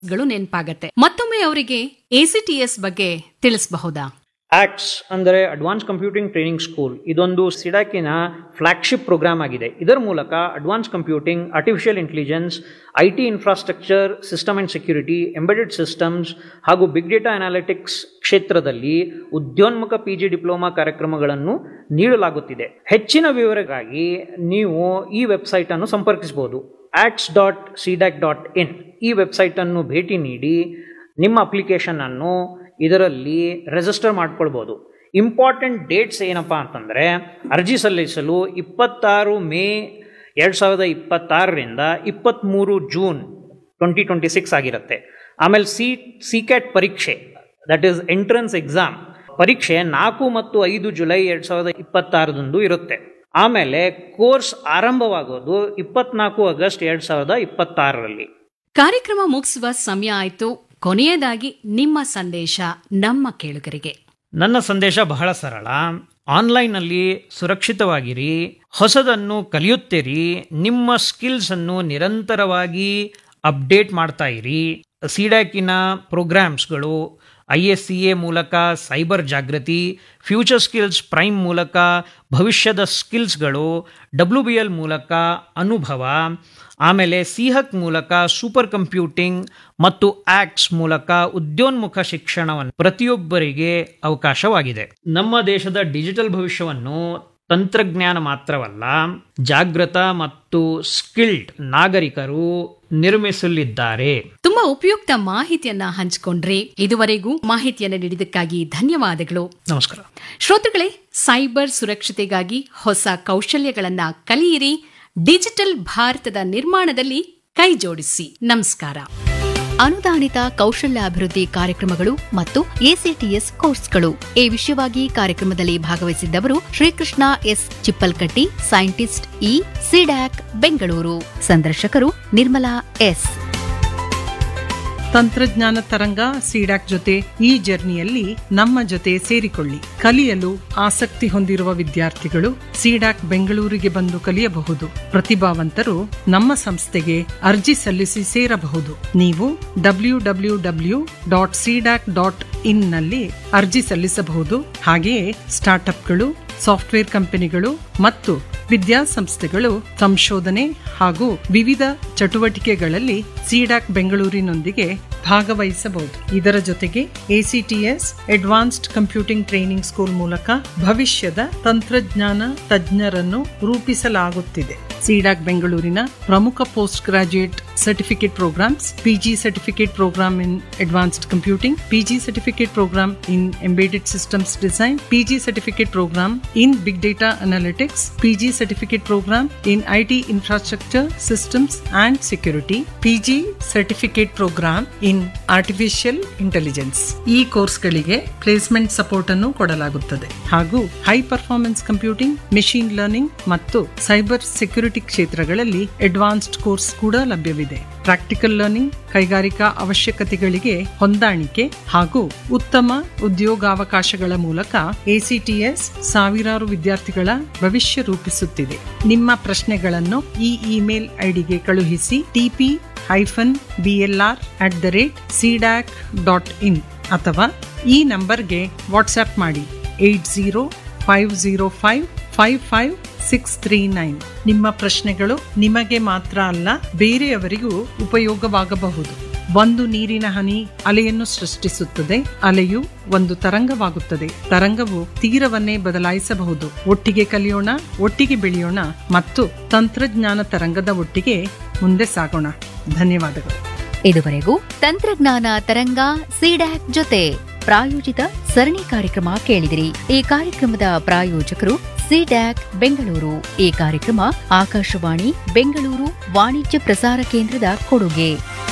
ಗಳು ನೆನಪಾಗತ್ತೆ ಮತ್ತೊಮ್ಮೆ ಅವರಿಗೆ ಎಸಿಟಿಎಸ್ ಬಗ್ಗೆ ತಿಳಿಸಬಹುದಾ ಆಕ್ಟ್ಸ್ ಅಂದರೆ ಅಡ್ವಾನ್ಸ್ ಕಂಪ್ಯೂಟಿಂಗ್ ಟ್ರೈನಿಂಗ್ ಸ್ಕೂಲ್ ಇದೊಂದು ಸಿಡಾಕಿನ ಫ್ಲಾಗ್ಶಿಪ್ ಪ್ರೋಗ್ರಾಮ್ ಆಗಿದೆ ಇದರ ಮೂಲಕ advance computing artificial intelligence I T infrastructure system and security embedded systems ಹಾಗೂ ಬಿಗ್ ಡೇಟಾ ಅನಾಲಿಟಿಕ್ಸ್ ಕ್ಷೇತ್ರದಲ್ಲಿ ಉದ್ಯೋನ್ಮುಖ ಪಿ ಜಿ ಡಿಪ್ಲೊಮಾ ಕಾರ್ಯಕ್ರಮಗಳನ್ನು ನೀಡಲಾಗುತ್ತಿದೆ ಹೆಚ್ಚಿನ ವಿವರಗಾಗಿ ನೀವು ಈ ವೆಬ್ಸೈಟನ್ನು ಸಂಪರ್ಕಿಸಬಹುದು ACTS dot CDAC dot in ಈ ವೆಬ್ಸೈಟನ್ನು ಭೇಟಿ ನೀಡಿ ನಿಮ್ಮ ಅಪ್ಲಿಕೇಶನನ್ನು ಇದರಲ್ಲಿ ರಿಜಿಸ್ಟರ್ ಮಾಡ್ಕೊಳ್ಬೋದು ಇಂಪಾರ್ಟೆಂಟ್ ಡೇಟ್ಸ್ ಏನಪ್ಪ ಅಂತಂದರೆ ಅರ್ಜಿ ಸಲ್ಲಿಸಲು ಇಪ್ಪತ್ತಾರು ಮೇ ಎರಡು ಸಾವಿರದ ಇಪ್ಪತ್ತಾರರಿಂದ ಇಪ್ಪತ್ತ್ಮೂರು ಜೂನ್ ಟ್ವೆಂಟಿ ಟ್ವೆಂಟಿ ಸಿಕ್ಸ್ ಆಗಿರುತ್ತೆ ಆಮೇಲೆ ಸಿ ಸಿ ಕ್ಯಾಟ್ ಪರೀಕ್ಷೆ ದಟ್ ಈಸ್ ಎಂಟ್ರೆನ್ಸ್ ಎಕ್ಸಾಮ್ ಪರೀಕ್ಷೆ ನಾಲ್ಕು ಮತ್ತು ಐದು ಜುಲೈ ಎರಡು ಸಾವಿರದ ಇಪ್ಪತ್ತಾರದಂದು ಇರುತ್ತೆ ಆಮೇಲೆ ಕೋರ್ಸ್ ಆರಂಭವಾಗೋದು ಇಪ್ಪತ್ನಾಲ್ಕು ಆಗಸ್ಟ್ ಎರಡು ಸಾವಿರದ ಇಪ್ಪತ್ತಾರರಲ್ಲಿ ಕಾರ್ಯಕ್ರಮ ಮುಗಿಸುವ ಸಮಯ ಆಯ್ತು ಕೊನೆಯದಾಗಿ ನಿಮ್ಮ ಸಂದೇಶ ನಮ್ಮ ಕೇಳುಗರಿಗೆ ನನ್ನ ಸಂದೇಶ ಬಹಳ ಸರಳ ಆನ್ಲೈನ್ನಲ್ಲಿ ಸುರಕ್ಷಿತವಾಗಿರಿ ಹೊಸದನ್ನು ಕಲಿಯುತ್ತೀರಿ ನಿಮ್ಮ ಸ್ಕಿಲ್ಸನ್ನು ನಿರಂತರವಾಗಿ ಅಪ್ಡೇಟ್ ಮಾಡ್ತಾ ಇರಿ ಸಿಡ್ಯಾಕಿನ ಪ್ರೋಗ್ರಾಮ್ಸ್ಗಳು ಐ ಎಸ್ ಸಿ ಎ ಮೂಲಕ ಸೈಬರ್ ಜಾಗೃತಿ ಫ್ಯೂಚರ್ ಸ್ಕಿಲ್ಸ್ ಪ್ರೈಮ್ ಮೂಲಕ ಭವಿಷ್ಯದ ಸ್ಕಿಲ್ಸ್ಗಳು ಡಬ್ಲ್ಯೂ ಬಿ ಎಲ್ ಮೂಲಕ ಅನುಭವ ಆಮೇಲೆ ಸಿಹಕ್ ಮೂಲಕ ಸೂಪರ್ ಕಂಪ್ಯೂಟಿಂಗ್ ಮತ್ತು ಆಕ್ಟ್ಸ್ ಮೂಲಕ ಉದ್ಯೋನ್ಮುಖ ಶಿಕ್ಷಣವನ್ನು ಪ್ರತಿಯೊಬ್ಬರಿಗೆ ಅವಕಾಶವಾಗಿದೆ ನಮ್ಮ ದೇಶದ ಡಿಜಿಟಲ್ ಭವಿಷ್ಯವನ್ನು ತಂತ್ರಜ್ಞಾನ ಮಾತ್ರವಲ್ಲ ಜಾಗೃತ ಮತ್ತು ಸ್ಕಿಲ್ಡ್ ನಾಗರಿಕರು ನಿರ್ಮಿಸಲಿದ್ದಾರೆ ತುಂಬಾ ಉಪಯುಕ್ತ ಮಾಹಿತಿಯನ್ನ ಹಂಚಿಕೊಂಡ್ರಿ ಇದುವರೆಗೂ ಮಾಹಿತಿಯನ್ನ ನೀಡಿದ್ದಕ್ಕಾಗಿ ಧನ್ಯವಾದಗಳು ನಮಸ್ಕಾರ ಶ್ರೋತೃಗಳೇ ಸೈಬರ್ ಸುರಕ್ಷತೆಗಾಗಿ ಹೊಸ ಕೌಶಲ್ಯಗಳನ್ನ ಕಲಿಯಿರಿ ಡಿಜಿಟಲ್ ಭಾರತದ ನಿರ್ಮಾಣದಲ್ಲಿ ಕೈ ಜೋಡಿಸಿ ನಮಸ್ಕಾರ ಅನುದಾನಿತ ಕೌಶಲ್ಯಾಭಿವೃದ್ಧಿ ಕಾರ್ಯಕ್ರಮಗಳು ಮತ್ತು ಎಸಿಟಿಎಸ್ ಕೋರ್ಸ್ಗಳು ಈ ವಿಷಯವಾಗಿ ಕಾರ್ಯಕ್ರಮದಲ್ಲಿ ಭಾಗವಹಿಸಿದ್ದವರು Srikrishna S Chippalkatti scientist E CDAC Bengaluru ಸಂದರ್ಶಕರು ನಿರ್ಮಲಾ ಎಸ್ ತಂತ್ರಜ್ಞಾನ ತರಂಗ ಸಿಡಾಕ್ ಜೊತೆ ಈ ಜರ್ನಿಯಲ್ಲಿ ನಮ್ಮ ಜೊತೆ ಸೇರಿಕೊಳ್ಳಿ ಕಲಿಯಲು ಆಸಕ್ತಿ ಹೊಂದಿರುವ ವಿದ್ಯಾರ್ಥಿಗಳು ಸಿಡಾಕ್ ಬೆಂಗಳೂರಿಗೆ ಬಂದು ಕಲಿಯಬಹುದು ಪ್ರತಿಭಾವಂತರು ನಮ್ಮ ಸಂಸ್ಥೆಗೆ ಅರ್ಜಿ ಸಲ್ಲಿಸಿ ಸೇರಬಹುದು ನೀವು W W W dot CDAC dot in ನಲ್ಲಿ ಅರ್ಜಿ ಸಲ್ಲಿಸಬಹುದು ಹಾಗೆಯೇ ಸ್ಟಾರ್ಟ್ಅಪ್ಗಳು ಸಾಫ್ಟ್ವೇರ್ ಕಂಪನಿಗಳು ಮತ್ತು ವಿದ್ಯಾಸಂಸ್ಥೆಗಳು ಸಂಶೋಧನೆ ಹಾಗೂ ವಿವಿಧ ಚಟುವಟಿಕೆಗಳಲ್ಲಿ ಸಿಡಾಕ್ ಬೆಂಗಳೂರಿನೊಂದಿಗೆ ಭಾಗವಹಿಸಬಹುದು ಇದರ ಜೊತೆಗೆ ACTS advanced computing training school ಮೂಲಕ ಭವಿಷ್ಯದ ತಂತ್ರಜ್ಞಾನ ತಜ್ಞರನ್ನು ರೂಪಿಸಲಾಗುತ್ತಿದೆ ಸಿಡಾಕ್ ಬೆಂಗಳೂರಿನ ಪ್ರಮುಖ post graduate certificate programmes PG certificate programme in advanced computing PG certificate programme in embedded systems design PG certificate programme in big data analytics PG certificate programme in IT infrastructure systems and security PG certificate programme in artificial intelligence ಈ ಕೋರ್ಸ್ಗಳಿಗೆ placement support ಅನ್ನು ಕೊಡಲಾಗುತ್ತದೆ ಹಾಗೂ high performance computing machine learning ಮತ್ತು cyber security ಕ್ಷೇತ್ರಗಳಲ್ಲಿ advanced course ಕೂಡ ಲಭ್ಯವಿದೆ practical learning ಕೈಗಾರಿಕಾ ಅವಶ್ಯಕತೆಗಳಿಗೆ ಹೊಂದಾಣಿಕೆ ಹಾಗೂ ಉತ್ತಮ ಉದ್ಯೋಗಾವಕಾಶಗಳ ಮೂಲಕ ಎಸಿಟಿಎಸ್ ಸಾವಿರಾರು ವಿದ್ಯಾರ್ಥಿಗಳ ಭವಿಷ್ಯ ರೂಪಿಸುತ್ತಿದೆ ನಿಮ್ಮ ಪ್ರಶ್ನೆಗಳನ್ನು ಈ ಇಮೇಲ್ ಐಡಿಗೆ ಕಳುಹಿಸಿ TP hyphen BLR at the rate CDAC dot in ಅಥವಾ ಈ ನಂಬರ್ಗೆ ವಾಟ್ಸ್ಆಪ್ ಮಾಡಿ eight zero five zero five five five six three nine ನಿಮ್ಮ ಪ್ರಶ್ನೆಗಳು ನಿಮಗೆ ಮಾತ್ರ ಅಲ್ಲ ಬೇರೆಯವರಿಗೂ ಉಪಯೋಗವಾಗಬಹುದು ಒಂದು ನೀರಿನ ಹನಿ ಅಲೆಯನ್ನು ಸೃಷ್ಟಿಸುತ್ತದೆ ಅಲೆಯು ಒಂದು ತರಂಗವಾಗುತ್ತದೆ ತರಂಗವು ತೀರವನ್ನೇ ಬದಲಾಯಿಸಬಹುದು ಒಟ್ಟಿಗೆ ಕಲಿಯೋಣ ಒಟ್ಟಿಗೆ ಬೆಳೆಯೋಣ ಮತ್ತು ತಂತ್ರಜ್ಞಾನ ತರಂಗದ ಒಟ್ಟಿಗೆ ಮುಂದೆ ಸಾಗೋಣ ಧನ್ಯವಾದಗಳು ಇದುವರೆಗೂ ತಂತ್ರಜ್ಞಾನ ತರಂಗ ಸಿಡ್ಯಾಕ್ ಜೊತೆ ಪ್ರಾಯೋಜಿತ ಸರಣಿ ಕಾರ್ಯಕ್ರಮ ಕೇಳಿದಿರಿ ಈ ಕಾರ್ಯಕ್ರಮದ ಪ್ರಾಯೋಜಕರು ಸಿಡ್ಯಾಕ್ ಬೆಂಗಳೂರು ಈ ಕಾರ್ಯಕ್ರಮ ಆಕಾಶವಾಣಿ ಬೆಂಗಳೂರು ವಾಣಿಜ್ಯ ಪ್ರಸಾರ ಕೇಂದ್ರದ ಕೊಡುಗೆ